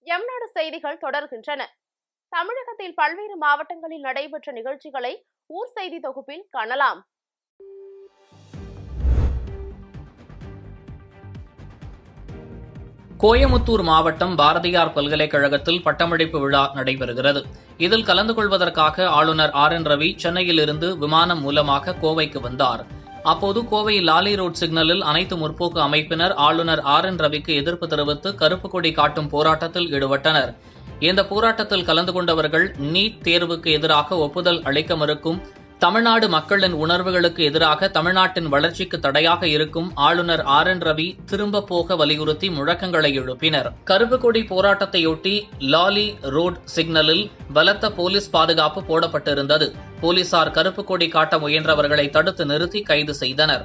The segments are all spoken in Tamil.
எம்நாடு செய்திகள் தொடர்கின்றன தமிழகத்தில் பல்வேறு மாவட்டங்களில் நடைபெற்ற நிகழ்ச்சிகளை ஊர் செய்தி தொகுப்பில் காணலாம் கோயமுத்தூர் மாவட்டம் பாரதியார் பல்கலைக்கழகத்தில் பட்டமளிப்பு விழா நடைபெறுகிறது இதில் கலந்து கொள்வதற்காக ஆளுநர் ஆர் என் ரவி சென்னையிலிருந்து விமானம் மூலமாக கோவைக்கு வந்தார் அப்போது கோவை லாலி ரோட் சிக்னலில் அனைத்து முற்போக்கு அமைப்பினர் ஆளுநர் ஆர் என் ரவிக்கு எதிர்ப்பு தெரிவித்து கருப்பு கொடி காட்டும் போராட்டத்தில் ஈடுபட்டனர் இந்த போராட்டத்தில் கலந்து கொண்டவர்கள் நீட் தேர்வுக்கு எதிராக ஒப்புதல் அளிக்க மறுக்கும் தமிழ்நாடு மக்களின் உணர்வுகளுக்கு எதிராக தமிழ்நாட்டின் வளர்ச்சிக்கு தடையாக இருக்கும் ஆளுநர் ஆர் என் ரவி திரும்ப போக வலியுறுத்தி முழக்கங்களை எழுப்பினர் கருப்பு கொடி போராட்டத்தையொட்டி லாலி ரோட் சிக்னலில் பலத்த போலீஸ் பாதுகாப்பு போடப்பட்டிருந்தது போலீசார் கருப்பு கொடி காட்ட முயன்றவர்களை தடுத்து நிறுத்தி கைது செய்தனர்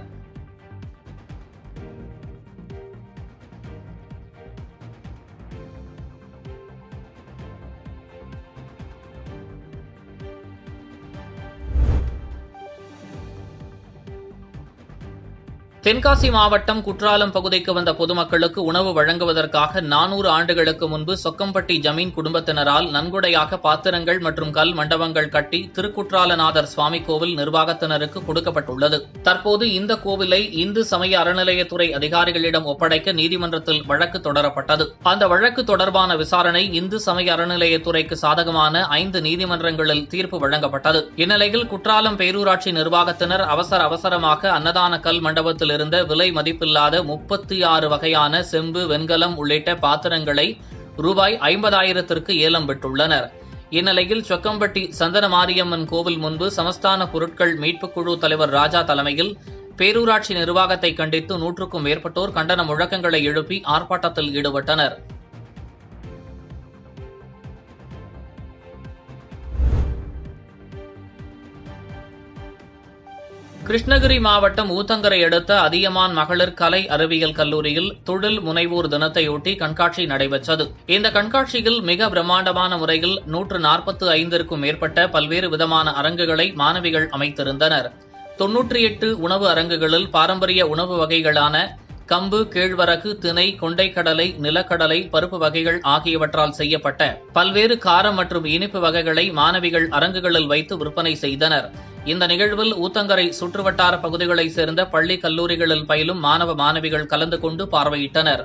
தென்காசி மாவட்டம் குற்றாலம் பகுதிக்கு வந்த பொதுமக்களுக்கு உணவு வழங்குவதற்காக நானூறு ஆண்டுகளுக்கு முன்பு சொக்கம்பட்டி ஜமீன் குடும்பத்தினரால் நன்கொடையாக பாத்திரங்கள் மற்றும் கல் மண்டபங்கள் கட்டி திருக்குற்றாலநாதர் சுவாமி கோவில் நிர்வாகத்தினருக்கு கொடுக்கப்பட்டுள்ளது தற்போது இந்த கோவிலை இந்து சமய அறநிலையத்துறை அதிகாரிகளிடம் ஒப்படைக்க நீதிமன்றத்தில் வழக்கு தொடரப்பட்டது அந்த வழக்கு தொடர்பான விசாரணை இந்து சமய அறநிலையத்துறைக்கு சாதகமான ஐந்து நீதிமன்றங்களில் தீர்ப்பு வழங்கப்பட்டது இந்நிலையில் குற்றாலம் பேரூராட்சி நிர்வாகத்தினர் அவசர அவசரமாக அன்னதான கல் மண்டபத்தில் இருந்த விலை மதிப்பில்லாத முப்பத்தி ஆறு வகையான செம்பு வெண்கலம் உள்ளிட்ட பாத்திரங்களை ரூபாய் ஐம்பதாயிரத்திற்கு ஏலம் விட்டுள்ளனர் இந்நிலையில் சொக்கம்பட்டி சந்தன மாரியம்மன் கோவில் முன்பு சமஸ்தான பொருட்கள் மீட்புக் குழு தலைவர் ராஜா தலைமையில் பேரூராட்சி நிர்வாகத்தை கண்டித்து நூற்றுக்கும் மேற்பட்டோர் கண்டன முழக்கங்களை எழுப்பி ஆர்ப்பாட்டத்தில் ஈடுபட்டனர் கிருஷ்ணகிரி மாவட்டம் ஊத்தங்கரை அடுத்த அதியமான் மகளிர் கலை அறிவியல் கல்லூரியில் தொழில் முனைவோர் தினத்தையொட்டி கண்காட்சி நடைபெற்றது இந்த கண்காட்சியில் மிக பிரம்மாண்டமான முறையில் நூற்று நாற்பத்து ஐந்திற்கும் மேற்பட்ட பல்வேறு விதமான அரங்குகளை மாணவிகள் அமைத்திருந்தனர் தொன்னூற்றி எட்டு உணவு அரங்குகளில் பாரம்பரிய உணவு வகைகளான கம்பு கேழ்வரகு திணை கொண்டைக்கடலை நிலக்கடலை பருப்பு வகைகள் ஆகியவற்றால் செய்யப்பட்ட பல்வேறு காரம் மற்றும் இனிப்பு வகைகளை மாணவிகள் அரங்குகளில் வைத்து விற்பனை செய்தனர் இந்த நிகழ்வில் ஊத்தங்கரை சுற்றுவட்டார பகுதிகளைச் சேர்ந்த பள்ளி கல்லூரிகளில் பயிலும் மாணவ மாணவிகள் கலந்து கொண்டு பார்வையிட்டனர்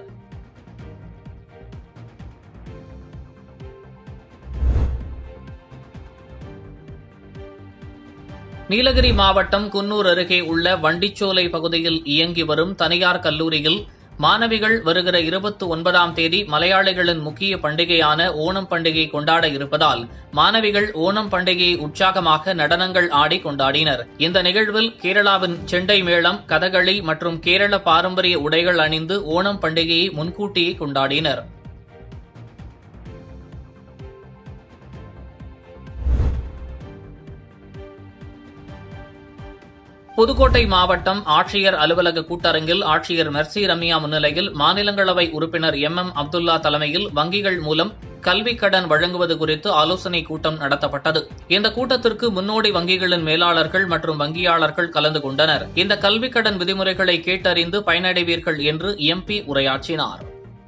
நீலகிரி மாவட்டம் குன்னூர் அருகே உள்ள வண்டிச்சோலை பகுதியில் இயங்கி வரும் தனியார் கல்லூரியில் மாணவிகள் வருகிற இருபத்தி ஒன்பதாம் தேதி மலையாளிகளின் முக்கிய பண்டிகையான ஓணம் பண்டிகை கொண்டாட இருப்பதால் மாணவிகள் ஓணம் பண்டிகையை உற்சாகமாக நடனங்கள் ஆடி கொண்டாடினர் இந்த நிகழ்வில் கேரளாவின் செண்டை மேளம் கதகளி மற்றும் கேரள பாரம்பரிய உடைகள் அணிந்து ஓணம் பண்டிகையை முன்கூட்டியே கொண்டாடினர் புதுக்கோட்டை மாவட்டம் ஆட்சியர் அலுவலக கூட்டரங்கில் ஆட்சியர் மெர்சி ரம்யா முன்னிலையில் மாநிலங்களவை உறுப்பினர் எம் எம் அப்துல்லா தலைமையில் வங்கிகள் மூலம் கல்விக் கடன் வழங்குவது குறித்து ஆலோசனைக் கூட்டம் நடத்தப்பட்டது இந்த கூட்டத்திற்கு முன்னோடி வங்கிகளின் மேலாளர்கள் மற்றும் வங்கியாளர்கள் கலந்து கொண்டனர் இந்த கல்விக் கடன் விதிமுறைகளை கேட்டறிந்து பயனடைவீர்கள் என்று எம்பி உரையாற்றினார்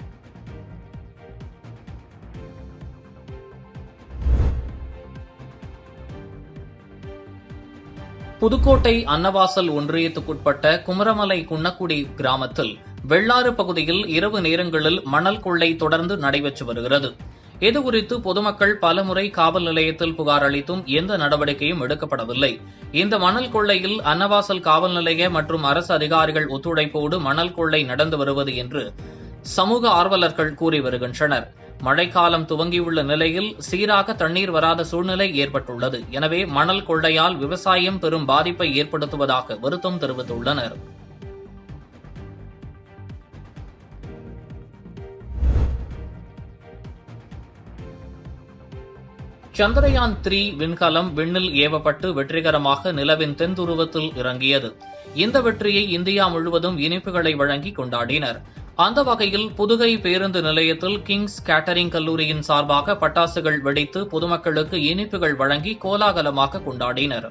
புதுக்கோட்டை அன்னவாசல் ஒன்றியத்துக்குட்பட்ட குமரமலை குன்னக்குடி கிராமத்தில் வெள்ளாறு பகுதியில் இரவு நேரங்களில் மணல் கொள்ளை தொடர்ந்து நடைபெற்று வருகிறது இதுகுறித்து பொதுமக்கள் பலமுறை காவல் நிலையத்தில் புகார் அளித்தும் எந்த நடவடிக்கையும் எடுக்கப்படவில்லை இந்த மணல் கொள்ளையில் அன்னவாசல் காவல் நிலைய மற்றும் அரசு அதிகாரிகள் ஒத்துழைப்போடு மணல் கொள்ளை நடந்து வருவது என்று சமூக ஆர்வலர்கள் கூறி வருகின்றனர் மழைக்காலம் துவங்கியுள்ள நிலையில் சீராக தண்ணீர் வராத சூழ்நிலை ஏற்பட்டுள்ளது எனவே மணல் கொள்ளையால் விவசாயம் பெரும் பாதிப்பை ஏற்படுத்துவதாக வருத்தம் தெரிவித்துள்ளனர் சந்திரயான் த்ரீ விண்கலம் விண்ணில் ஏவப்பட்டு வெற்றிகரமாக நிலவின் தென் துருவத்தில் இறங்கியது இந்த வெற்றியை இந்தியா முழுவதும் இனிப்புகளை வழங்கி கொண்டாடினர் அந்த வகையில் புதுகை பேருந்து நிலையத்தில் கிங்ஸ் கேட்டரிங் கல்லூரியின் சார்பாக பட்டாசுகள் வெடித்து பொதுமக்களுக்கு இனிப்புகள் வழங்கி கோலாகலமாக கொண்டாடினர்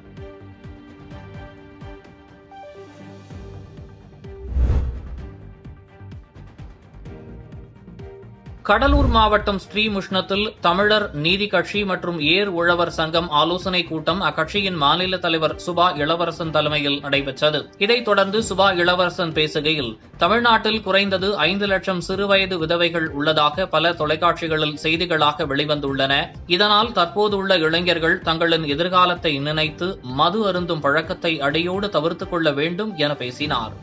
கடலூர் மாவட்டம் ஸ்ரீமுஷ்ணத்தில் தமிழர் நீதி கட்சி மற்றும் ஏர் உழவர் சங்கம் ஆலோசனைக் கூட்டம் அக்கட்சியின் மாநில தலைவர் சுபா இளவரசன் தலைமையில் நடைபெற்றது இதைத் தொடர்ந்து சுபா இளவரசன் பேசுகையில் தமிழ்நாட்டில் குறைந்தது ஐந்து லட்சம் சிறுவயது விதவைகள் உள்ளதாக பல தொலைக்காட்சிகளில் செய்திகளாக வெளிவந்துள்ளன இதனால் தற்போதுள்ள இளைஞர்கள் தங்களின் எதிர்காலத்தை நினைத்து மது அருந்தும் பழக்கத்தை அடியோடு தவிர்த்துக் கொள்ள வேண்டும் என பேசினார்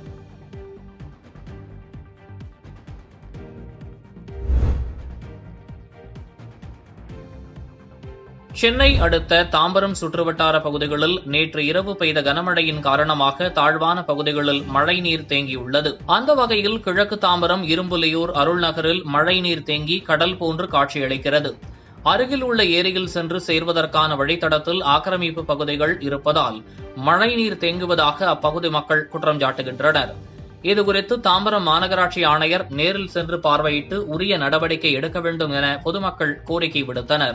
சென்னை அடுத்த தாம்பரம் சுற்றுவட்டார பகுதிகளில் நேற்று இரவு பெய்த கனமழையின் காரணமாக தாழ்வான பகுதிகளில் மழைநீர் தேங்கியுள்ளது அந்த வகையில் கிழக்கு தாம்பரம் இரும்புலியூர் அருள்நகரில் மழைநீர் தேங்கி கடல் போன்று காட்சியளிக்கிறது அருகில் உள்ள ஏரியில் சென்று சேர்வதற்கான வழித்தடத்தில் ஆக்கிரமிப்பு பகுதிகள் இருப்பதால் மழைநீர் தேங்குவதாக அப்பகுதி மக்கள் குற்றம் சாட்டுகின்றனர் இதுகுறித்து தாம்பரம் மாநகராட்சி ஆணையர் நேரில் சென்று பார்வையிட்டு உரிய நடவடிக்கை எடுக்க வேண்டும் என பொதுமக்கள் கோரிக்கை விடுத்தனர்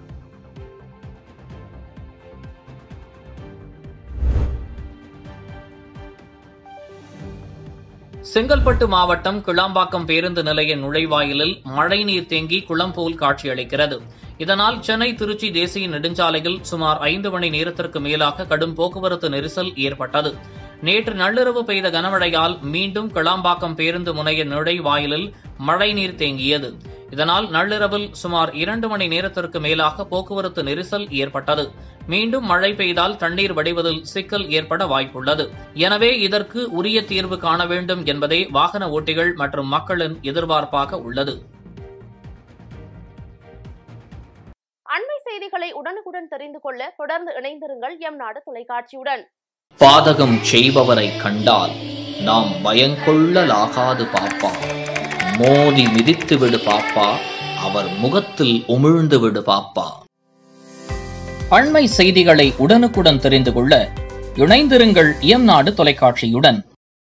செங்கல்பட்டு மாவட்டம் கிளாம்பாக்கம் பேருந்து நிலைய நுழைவாயிலில் மழைநீர் தேங்கி குளம் போல் காட்சியளிக்கிறது இதனால் சென்னை திருச்சி தேசிய நெடுஞ்சாலையில் சுமார் ஐந்து மணி நேரத்திற்கு மேலாக கடும் போக்குவரத்து நெரிசல் ஏற்பட்டது நேற்று நள்ளிரவு பெய்த கனமழையால் மீண்டும் கிளாம்பாக்கம் பேருந்து முனைய நுழைவாயிலில் மழைநீர் தேங்கியது இதனால் நள்ளிரவில் சுமார் இரண்டு மணி நேரத்திற்கு மேலாக போக்குவரத்து நெரிசல் ஏற்பட்டது மீண்டும் மழை பெய்தால் தண்ணீர் வடிவதில் சிக்கல் ஏற்பட வாய்ப்புள்ளது எனவே இதற்கு உரிய தீர்வு காண வேண்டும் என்பதே வாகன ஓட்டிகள் மற்றும் மக்களின் எதிர்பார்ப்பாக உள்ளது அண்மை செய்திகளை உடனுக்குடன் தெரிந்து கொள்ள தொடர்ந்து இணைந்திருங்கள் எம் நாடு தொலைக்காட்சியுடன் பாதகம் செய்பவரை கண்டால் நாம் பயங்கொள்ளலாகாது பாப்பா மோதி மிதித்து விடு பாப்பா அவர் முகத்தில் உமிழ்ந்து விடு பாப்பா அண்மை செய்திகளை உடனுக்குடன் தெரிந்து கொள்ள இணைந்திருங்கள் எம் நாடு தொலைக்காட்சியுடன்